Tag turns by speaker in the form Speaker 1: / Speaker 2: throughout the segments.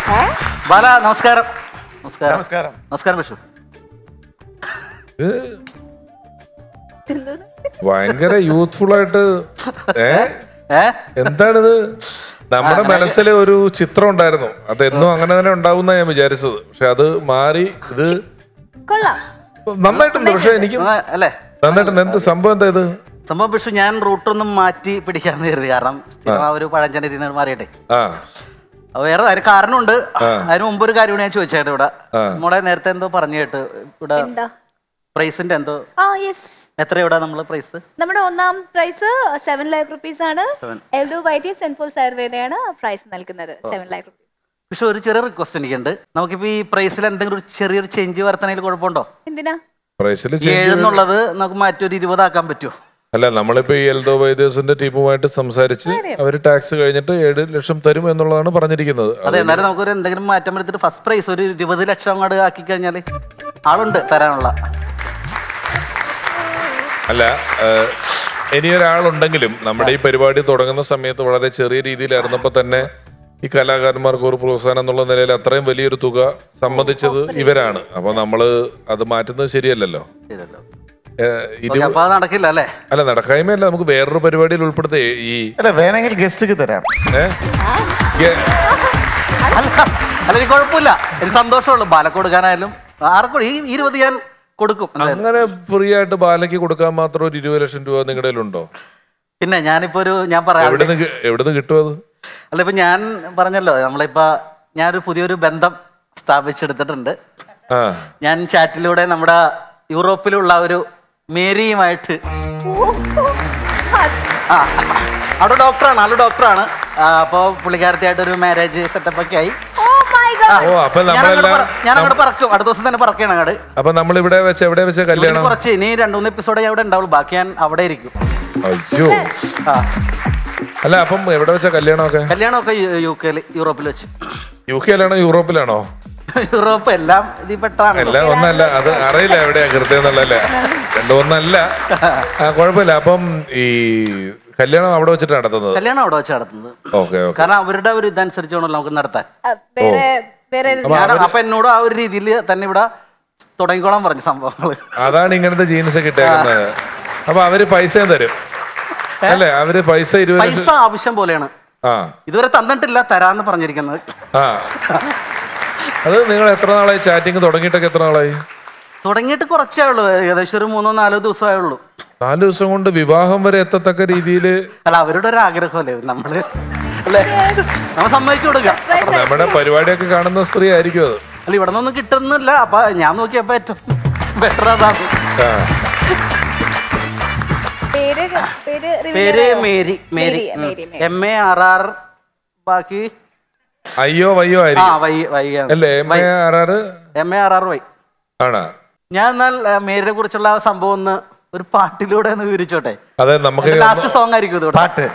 Speaker 1: ബാല നമസ്കാരം നമസ്കാരം
Speaker 2: നമസ്കാരം
Speaker 1: നമസ്കാരം വിഷു
Speaker 3: ഇത് ഭയങ്കര യൂത്ത്ഫുൾ ആയിട്ട് ഏ
Speaker 1: ഏ
Speaker 3: എന്താണിത് നമ്മുടെ മനസ്സിൽ ഒരു ചിത്രം ഉണ്ടായിരുന്നു അതെന്നും അങ്ങനെ തന്നെ ഉണ്ടാവുന്ന ഞാൻ വിചാരിച്ചത് പക്ഷെ അത് മാറി ഇത്
Speaker 4: കൊള്ളാം
Speaker 3: നന്നായിട്ടുണ്ട് പക്ഷെ എനിക്ക്
Speaker 1: ആ, അല്ലേ
Speaker 3: നന്നായിട്ടുണ്ട് എന്ത് സംഭവം എന്താ ഇത്
Speaker 1: സംഭവം വിഷു ഞാൻ റൂട്ടൊന്നും മാറ്റി പിടിക്കാന്ന് കരുതി കാരണം സ്ഥിരം ആ ഒരു പഴഞ്ചന്റെ ഇതിൽ നിന്ന് മാറിയട്ടെ
Speaker 3: ആ
Speaker 1: അപ്പൊ വേറെ അതിന് കാരണമുണ്ട് അതിന് മുമ്പ് ഒരു കാര്യമാണ് ഞാൻ ചോദിച്ചേട്ടാ ഇവിടെ നമ്മുടെ നേരത്തെ എന്തോ പറഞ്ഞു കേട്ട് ഇവിടെ
Speaker 4: എന്താ
Speaker 1: പ്രൈസിന്റെ എന്തോ
Speaker 4: ആ യെസ്
Speaker 1: എത്ര ഇവിടെ നമ്മള് പ്രൈസ്
Speaker 4: നമ്മുടെ ഒന്നാം പ്രൈസ് സെവൻ ലാക്ക് റുപ്പീസ് ആണ്
Speaker 1: Seven.
Speaker 4: എൽഡു വൈറ്റി സെന്റ് പോൾസ് ആയുർവേദയാണ് പ്രൈസ് നൽകുന്നത് സെവൻ ലാക്ക് റുപ്പീസ്
Speaker 1: പക്ഷെ ഒരു ചെറിയ റിക്വസ്റ്റ് എനിക്കുണ്ട് നമുക്കിപ്പോ ഈ പ്രൈസിൽ എന്തെങ്കിലും ഒരു ചെറിയൊരു ചേഞ്ച് വരുത്തണേൽ കുഴപ്പമുണ്ടോ
Speaker 4: എന്തിനാ
Speaker 3: പ്രൈസിൽ
Speaker 1: ഈ ഏഴെന്നുള്ളത് നമുക്ക് മാറ്റി ഒരു ഇരുപതാക്കാൻ പറ്റുമോ
Speaker 3: അല്ല നമ്മളിപ്പോ ഈ എൽദോ വൈദ്യേഴ്സിന്റെ ടീമുമായിട്ട് സംസാരിച്ച് അവര് ടാക്സ് കഴിഞ്ഞിട്ട് ഏഴ് ലക്ഷം തരും എന്നുള്ളതാണ് പറഞ്ഞിരിക്കുന്നത്
Speaker 1: അതെ എന്നാലും നമുക്കൊരു എന്തെങ്കിലും മാറ്റം വരുത്തിട്ട് ഫസ്റ്റ് പ്രൈസ് ഒരു ഇരുപത് ലക്ഷം അങ്ങോട്ട് ആക്കി കഴിഞ്ഞാല് ആളുണ്ട് തരാനുള്ള
Speaker 3: അല്ല ഏഹ്, ഇനിയൊരാളുണ്ടെങ്കിലും നമ്മുടെ ഈ പരിപാടി തുടങ്ങുന്ന സമയത്ത് വളരെ ചെറിയ രീതിയിലായിരുന്നപ്പോ തന്നെ ഈ കലാകാരന്മാർക്ക് ഒരു പ്രോത്സാഹനം എന്നുള്ള നിലയിൽ അത്രയും വലിയൊരു തുക സമ്മതിച്ചത് ഇവരാണ് അപ്പൊ നമ്മള് അത് മാറ്റുന്നത് ശരിയല്ലല്ലോ
Speaker 1: ശരിയല്ലോ.
Speaker 3: ഏഹ്, ഇരു
Speaker 1: ഓക്കേ, അപ്പൊ അത് നടക്കില്ല അല്ലേ
Speaker 3: അല്ല നടക്കായ്മയല്ല നമുക്ക് വേറൊരു പരിപാടിയിൽ ഉൾപ്പെടുത്തേ ഈ
Speaker 2: അല്ല വേണമെങ്കിൽ ഗസ്റ്റ്ക്ക് തരാം
Speaker 3: ഏഹ്, ഈ-
Speaker 1: അല്ല അല്ല എനിക്ക് കുഴപ്പമില്ല എനിക്ക് സന്തോഷമുള്ളൂ ബാല കൊടുക്കാനായാലും ആർക്കും ഈ ഇരുപത് ഞാൻ കൊടുക്കും എന്തായാലും.
Speaker 3: അങ്ങനെ ഫ്രീ ആയിട്ട് ബാലയ്ക്ക് കൊടുക്കാൻ മാത്രം ഒരു ഇരുപത് ലക്ഷം രൂപ നിങ്ങളുടെ കയ്യിലുണ്ടോ
Speaker 1: പിന്നെ ഞാനിപ്പോ ഒരു ഞാൻ പറയാം
Speaker 3: എവിടുന്ന് കി- എവിടുന്ന് കിട്ടും അത്
Speaker 1: അല്ല ഇപ്പൊ ഞാൻ പറഞ്ഞല്ലോ നമ്മളിപ്പോ ഞാനൊരു പുതിയൊരു ബന്ധം സ്ഥാപിച്ചെടുത്തിട്ടുണ്ട്
Speaker 3: ആ
Speaker 1: ഞാൻ ചാറ്റിലൂടെ നമ്മുടെ യൂറോപ്പിലുള്ള ഒരു മേരിയുമായിട്ട് ആ അവിടെ ഡോക്ടറാണ് ആള് ഡോക്ടറാണ് അപ്പോൾ പുള്ളിക്കാരത്തിയായിട്ട് ഒരു മാരേജ് സെറ്റപ്പ് ഒക്കെ ആയി
Speaker 4: ഓ മൈ ഗോഡ്
Speaker 3: ഓ അപ്പൊ
Speaker 1: ഞാൻ അങ്ങോട്ട്
Speaker 3: നമ്മളെല്ലാം
Speaker 1: പറ- ഞാൻ അങ്ങോട്ട് പറക്കും അടുത്ത ദിവസം തന്നെ പറക്കണം അങ്ങോട്ട്
Speaker 3: അപ്പൊ നമ്മൾ ഇവിടെ വെച്ച് എവിടെ വെച്ച
Speaker 1: ഇവിടെ
Speaker 3: കല്യാണം
Speaker 1: കുറച്ച് ഇനി രണ്ടു മൂന്ന് എപ്പിസോഡ് ഞാൻ ഇവിടെ ഉണ്ടാവുള്ളൂ ബാക്കി ഞാൻ അവിടെ ഇരിക്കും
Speaker 3: അയ്യോ
Speaker 1: ആ
Speaker 3: അല്ല അപ്പം എവിടെ വെച്ച കല്യാണമൊക്കെ
Speaker 1: കല്യാണമൊക്കെ യു- യു കെയിൽ യൂറോപ്പിൽ വെച്ച്
Speaker 3: യു കെയിലാണോ യൂറോപ്പിലാണോ
Speaker 1: യൂറോപ്പ് എല്ലാം ഇതിൽ പെട്ടാണ്
Speaker 3: എല്ലാം ഒന്നല്ല അത് അറിയില്ല എവിടെയാ കൃത്യം എന്നുള്ളല്ലേ രണ്ടും ഒന്നല്ല ആ കുഴപ്പമില്ല അപ്പം ഈ കല്യാണം അവിടെ വെച്ചിട്ട് നടത്തുന്നത്
Speaker 1: കല്യാണം അവിടെ വെച്ച് നടത്തുന്നത്
Speaker 3: ഓക്കെ ഓക്കെ
Speaker 1: കാരണം അവരുടെ ഒരു ഇതനുസരിച്ച് വേണമല്ലോ നമുക്ക് നടത്താൻ
Speaker 4: വേറെ വേറെ
Speaker 1: ഞാൻ അപ്പൊ എന്നോട് ആ ഒരു രീതിയിൽ തന്നെ ഇവിടെ തുടങ്ങിക്കോളാൻ പറഞ്ഞു സംഭവങ്ങൾ
Speaker 3: അതാണ് ഇങ്ങനത്തെ ജീൻസ് കിട്ടിയേക്കുന്നത് അപ്പൊ അവര് പൈസയും തരും അല്ലേ അവര് പൈസ ഇരുപത്
Speaker 1: പൈസ
Speaker 3: ലക്ഷം
Speaker 1: ആവശ്യം പോലെയാണ്
Speaker 3: ആ
Speaker 1: ഇതുവരെ തന്നിട്ടില്ല തരാന്ന് പറഞ്ഞിരിക്കുന്നത്
Speaker 3: ആ അത് നിങ്ങൾ എത്ര നാളായി ചാറ്റിങ് തുടങ്ങിയിട്ടൊക്കെ എത്ര നാളായി
Speaker 1: തുടങ്ങിയിട്ട് കുറച്ചേ ഉള്ളൂ ഏകദേശം ഒരു മൂന്നോ നാലോ ദിവസമേ ഉള്ളൂ
Speaker 3: നാല് ദിവസം കൊണ്ട് വിവാഹം വരെ എത്തത്തക്ക രീതിയിൽ
Speaker 1: അല്ല അവരുടെ ഒരു ആഗ്രഹമല്ലേ നമ്മള് അല്ലേ നമ്മൾ സമ്മതിച്ചു കൊടുക്കാം
Speaker 3: നമ്മുടെ പരിപാടിയൊക്കെ കാണുന്ന സ്ത്രീ ആയിരിക്കും അത്
Speaker 1: അല്ല ഇവിടെ നിന്നൊന്നും കിട്ടുന്നില്ല അപ്പൊ ഞാൻ നോക്കിയപ്പോ ഏറ്റവും ബെറ്റർ അതാണ്
Speaker 3: ആ.
Speaker 4: പേര് പേര് reveal
Speaker 1: പേര്
Speaker 4: ചെയ്യാമോ?
Speaker 1: Mary Mary
Speaker 4: Mary Mary
Speaker 1: M A R R ബാക്കി
Speaker 3: അയ്യോ വയ്യോ
Speaker 1: ആ
Speaker 3: ആയിരിക്കും
Speaker 1: വൈ വൈ
Speaker 3: അല്ലേ M A R R
Speaker 1: M A R R Y
Speaker 3: ആണാ
Speaker 1: ഞാൻ എന്നാൽ ആ, മേരിനെ കുറിച്ചുള്ള ആ സംഭവം ഒന്ന് ഒരു പാട്ടിലൂടെ ഒന്ന് വിവരിച്ചോട്ടെ
Speaker 3: അതെ നമുക്ക്
Speaker 1: ലാസ്റ്റ് സോങ് ആയിരിക്കും ഇത് ഇവിടെ.
Speaker 2: പാട്ട്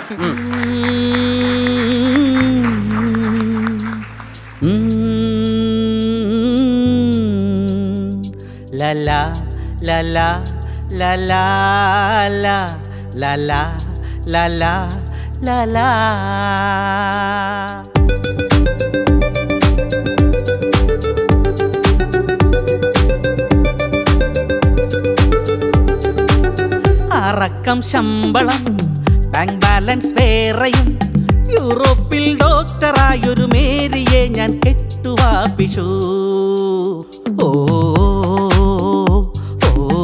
Speaker 1: La la la la la la la la la la la la la അറക്കം ശമ്പളം ബാങ്ക് ബാലൻസ് വേറെയും യൂറോപ്പിൽ ഡോക്ടറായൊരു മേരിയെ ഞാൻ കെട്ടുവാപ്പിഷു ഓ ഓ,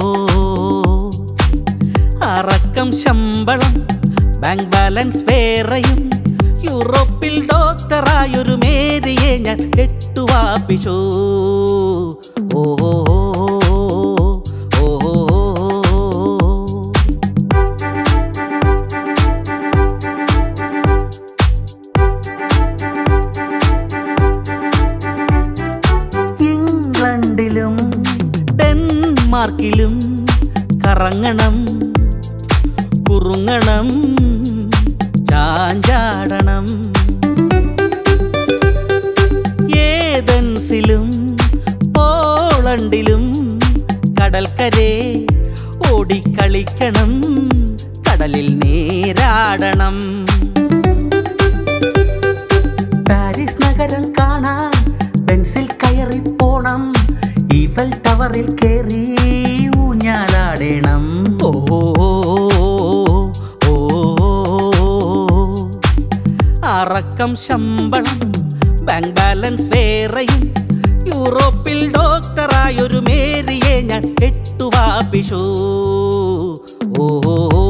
Speaker 1: അറക്കം ശമ്പളം ബാങ്ക് ബാലൻസ് വേറെയും യൂറോപ്പിൽ ഡോക്ടറായൊരു മേരിയെ ഞാൻ കെട്ടുവാപ്പിഷു ഓ ഓ, ഓ, ഓ ഇംഗ്ലണ്ടിലും ഡെൻമാർക്കിലും കറങ്ങണം കുറുങ്ങണം ചാഞ്ചാടണം ഏതൻസിലും പോളണ്ടിലും കടൽക്കരെ ഓടിക്കളിക്കണം കടലിൽ നീരാടണം പാരീസ് നഗരം കാണാൻ പോണം ഈഫൽ ടവറിൽ കേറി ഊഞ്ഞാലാടണം ഓ ഓ, ഓ അറക്കം ശമ്പളം ബാങ്ക് ബാലൻസ് വേറെയും യൂറോപ്പിൽ ഡോക്ടറായൊരു മേരിയെ ഞാൻ എട്ടുവാ പിഷു ഓ